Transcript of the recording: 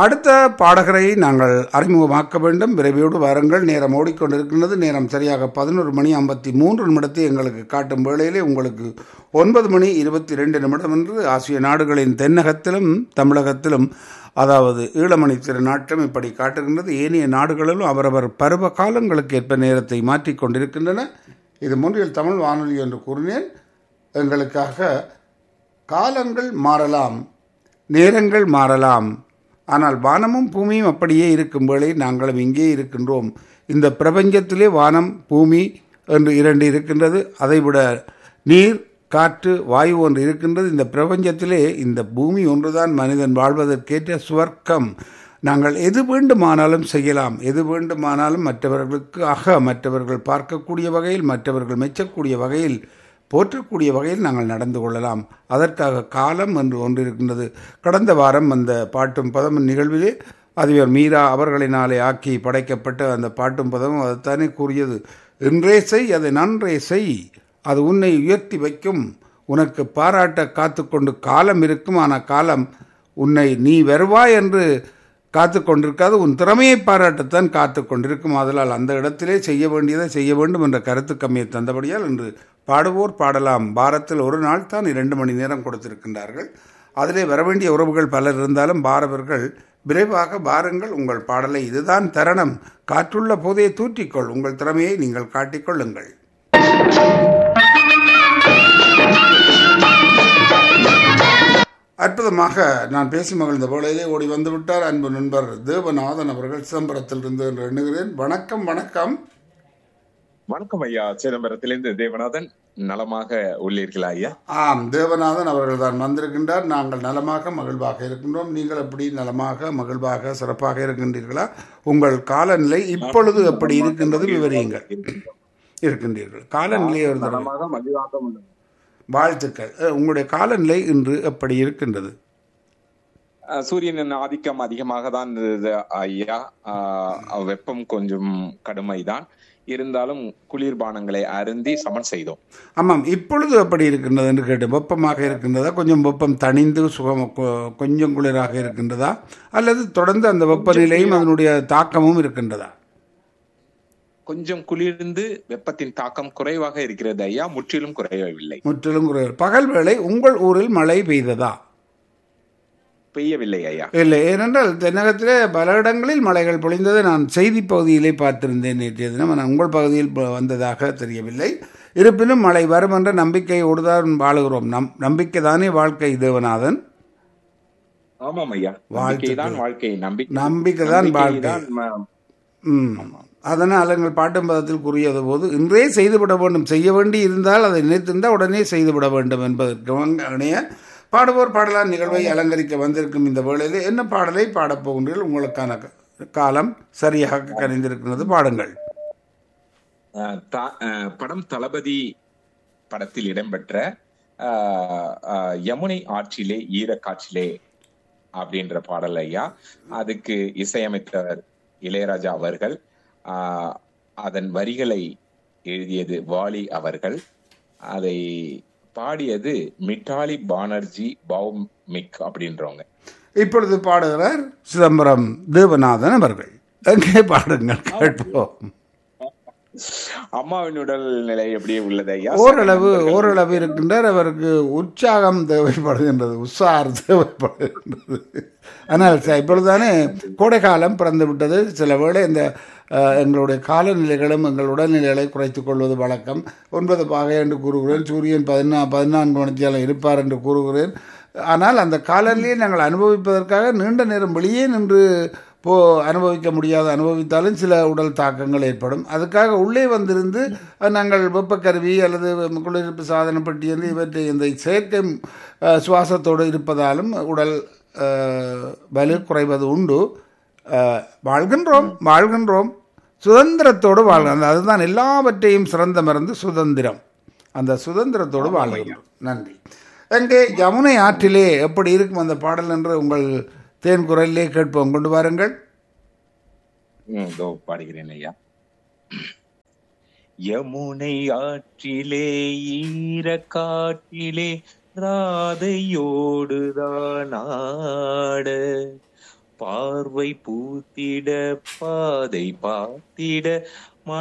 அடுத்த பாடகரை நாங்கள் அறிமுகமாக்க வேண்டும் விரைவியோடு வாருங்கள் நேரம் ஓடிக்கொண்டிருக்கின்றது நேரம் சரியாக பதினோரு மணி ஐம்பத்தி மூன்று நிமிடத்தை எங்களுக்கு காட்டும் வேளையிலே உங்களுக்கு ஒன்பது மணி இருபத்தி ரெண்டு நிமிடம் என்று ஆசிய நாடுகளின் தென்னகத்திலும் தமிழகத்திலும் அதாவது ஈழமணி திருநாட்டம் இப்படி காட்டுகின்றது ஏனைய நாடுகளிலும் அவரவர் பருவ காலங்களுக்கு ஏற்ப நேரத்தை மாற்றிக் கொண்டிருக்கின்றன இது முன்றில் தமிழ் வானொலி என்று கூறினேன் எங்களுக்காக காலங்கள் மாறலாம் நேரங்கள் மாறலாம் ஆனால் வானமும் பூமியும் அப்படியே இருக்கும் வேளை நாங்களும் இங்கே இருக்கின்றோம் இந்த பிரபஞ்சத்திலே வானம் பூமி என்று இரண்டு இருக்கின்றது அதைவிட நீர் காற்று வாயு ஒன்று இருக்கின்றது இந்த பிரபஞ்சத்திலே இந்த பூமி ஒன்றுதான் மனிதன் வாழ்வதற்கேற்ற சுவர்க்கம் நாங்கள் எது வேண்டுமானாலும் செய்யலாம் எது வேண்டுமானாலும் மற்றவர்களுக்கு அக மற்றவர்கள் பார்க்கக்கூடிய வகையில் மற்றவர்கள் மெச்சக்கூடிய வகையில் போற்றக்கூடிய வகையில் நாங்கள் நடந்து கொள்ளலாம் அதற்காக காலம் என்று ஒன்று இருக்கின்றது கடந்த வாரம் அந்த பாட்டும் பதம் நிகழ்விலே அதிபர் மீரா அவர்களினாலே ஆக்கி படைக்கப்பட்ட அந்த பாட்டும் பதமும் அதைத்தானே கூறியது இன்றே செய் அதை நன்றே செய் அது உன்னை உயர்த்தி வைக்கும் உனக்கு பாராட்ட காத்து கொண்டு காலம் இருக்கும் ஆனால் காலம் உன்னை நீ வருவாய் என்று காத்து கொண்டிருக்காது உன் திறமையை பாராட்டத்தான் காத்து கொண்டிருக்கும் ஆதலால் அந்த இடத்திலே செய்ய வேண்டியதை செய்ய வேண்டும் என்ற கருத்து கம்மியை தந்தபடியால் இன்று பாடுவோர் பாடலாம் பாரத்தில் ஒரு நாள் தான் இரண்டு மணி நேரம் கொடுத்திருக்கின்றார்கள் அதிலே வரவேண்டிய உறவுகள் பலர் இருந்தாலும் பாரவர்கள் விரைவாக பாருங்கள் உங்கள் பாடலை இதுதான் தருணம் காற்றுள்ள போதே தூற்றிக்கொள் உங்கள் திறமையை நீங்கள் காட்டிக்கொள்ளுங்கள் அற்புதமாக நான் பேசி மகிழ்ந்த வேளையிலே ஓடி வந்து விட்டார் அன்பு நண்பர் தேவநாதன் அவர்கள் சிதம்பரத்திலிருந்து என்று எண்ணுகிறேன் வணக்கம் வணக்கம் வணக்கம் ஐயா சிதம்பரத்திலிருந்து தேவநாதன் நலமாக உள்ளீர்களா ஐயா ஆம் தேவநாதன் அவர்கள் தான் வந்திருக்கின்றார் நாங்கள் நலமாக மகிழ்வாக இருக்கின்றோம் நீங்கள் எப்படி நலமாக மகிழ்வாக சிறப்பாக இருக்கின்றீர்களா உங்கள் காலநிலை இப்பொழுது எப்படி இருக்கின்றது விவரியுங்கள் இருக்கின்றீர்கள் காலநிலை ஒரு தடவை நலமாக மகிழ்வாக உள்ளது வாழ்த்துக்கள் அஹ், உங்களுடைய காலநிலை இன்று எப்படி இருக்கின்றது அஹ் சூரியனின் ஆதிக்கம் அதிகமாக தான் இருந்தது ஐயா அஹ் வெப்பம் கொஞ்சம் கடுமைதான் இருந்தாலும் குளிர்பானங்களை அருந்தி சமன் செய்தோம் ஆமாம் இப்பொழுது எப்படி இருக்கின்றது என்று கேட்டேன் வெப்பமாக இருக்கின்றதா கொஞ்சம் வெப்பம் தணிந்து சுகம் கொ- கொஞ்சம் குளிராக இருக்கின்றதா அல்லது தொடர்ந்து அந்த வெப்பநிலையும் அதனுடைய தாக்கமும் இருக்கின்றதா கொஞ்சம் குளிர்ந்து வெப்பத்தின் தாக்கம் குறைவாக இருக்கிறது ஐயா முற்றிலும் குறையவில்லை முற்றிலும் குறைவு பகல் வேளை உங்கள் ஊரில் மழை பெய்ததா பெய்யவில்லை ஐயா இல்லை ஏனென்றால் தென்னகத்திலே பல இடங்களில் மழைகள் பொழிந்ததை நான் செய்தி பகுதியிலே பார்த்திருந்தேன் நேற்றைய தினம் ஆனால் உங்கள் பகுதியில் ப- வந்ததாக தெரியவில்லை இருப்பினும் மழை வரும் என்ற நம்பிக்கையோடு தான் வாழுகிறோம் நம் நம்பிக்கை தானே வாழ்க்கை தேவநாதன் ஆமாம் ஐயா நம்பிக்கை தான் வாழ்க்கை நம்பிக்கை நம்பிக்கை தான் வாழ்க்கை தான் ம- ம் அதனால் எங்கள் பாட்டும் பதத்தில் கூறியது போது இன்றே செய்துவிட வேண்டும் செய்ய வேண்டி இருந்தால் அதை நினைத்திருந்தால் உடனே செய்துவிட வேண்டும் என்பதற்கு வங்க- இணைய பாடுவோர் பாடலான் நிகழ்வை அலங்கரிக்க வந்திருக்கும் இந்த வேளையில் என்ன பாடலை பாடப் போகின்றீர்கள் உங்களுக்கான க- காலம் சரியாக கணிந்திருக்கிறது பாடுங்கள் அஹ் த- அஹ் படம் தளபதி படத்தில் இடம்பெற்ற அஹ், அஹ், யமுனை ஆற்றிலே ஈரக்காற்றிலே அப்படின்ற பாடல் ஐயா அதுக்கு இசையமைத்தவர் இளையராஜா அவர்கள் அஹ், அதன் வரிகளை எழுதியது வாலி அவர்கள் அதை பாடியது மிட்டாலி பானர்ஜி பௌமிக் அப்படின்றவங்க இப்பொழுது பாடுகிறார் சிதம்பரம் தேவநாதன் அவர்கள் எங்கே பாடுங்கள் கேட்போம் அம்மாவின் உடல் நிலை எப்படி உள்ளது ஐயா ஓரளவு ஓரளவு இருக்கின்றார் அவருக்கு உற்சாகம் தேவைப்படுகின்றது உற்சார் தேவைப்படுகின்றது ஆனால் ச- இப்பொழுதுதானே கோடைக்காலம் பிறந்து விட்டது சில வேளை இந்த அஹ், எங்களுடைய காலநிலைகளும் எங்கள் உடல்நிலைகளை குறைத்துக் கொள்வது வழக்கம் ஒன்பது பாகை என்று கூறுகிறேன் சூரியன் பதினா பதினான்கு மணித்தியாலம் இருப்பார் என்று கூறுகிறேன் ஆனால் அந்த காலநிலையை நாங்கள் அனுபவிப்பதற்காக நீண்ட நேரம் வெளியே நின்று போ அனுபவிக்க முடியாத அனுபவித்தாலும் சில உடல் தாக்கங்கள் ஏற்படும் அதுக்காக உள்ளே வந்திருந்து அஹ், நாங்கள் வெப்பக்கருவி அல்லது குளிர்ப்பு சாதன பெட்டி என்று இவற்றை இந்த செயற்கை அஹ், சுவாசத்தோடு இருப்பதாலும் உடல் அஹ், வலு குறைவது உண்டு அஹ், வாழ்கின்றோம் வாழ்கின்றோம் சுதந்திரத்தோடு வாழ்கிறோம் அதுதான் எல்லாவற்றையும் சிறந்த மருந்து சுதந்திரம் அந்த சுதந்திரத்தோடு வாழ்கின்றோம் நன்றி எங்கே யமுனை ஆற்றிலே எப்படி இருக்கும் அந்த பாடல் என்று உங்கள் தேன் குரலிலே கேட்போம் கொண்டு வாருங்கள் ம், இதோ பாடுகிறேன் ஐயா யமுனை ஆற்றிலே ஈர காட்டிலே ராதையோடுதான் ஆட பார்வை பூத்திட பாதை பார்த்திட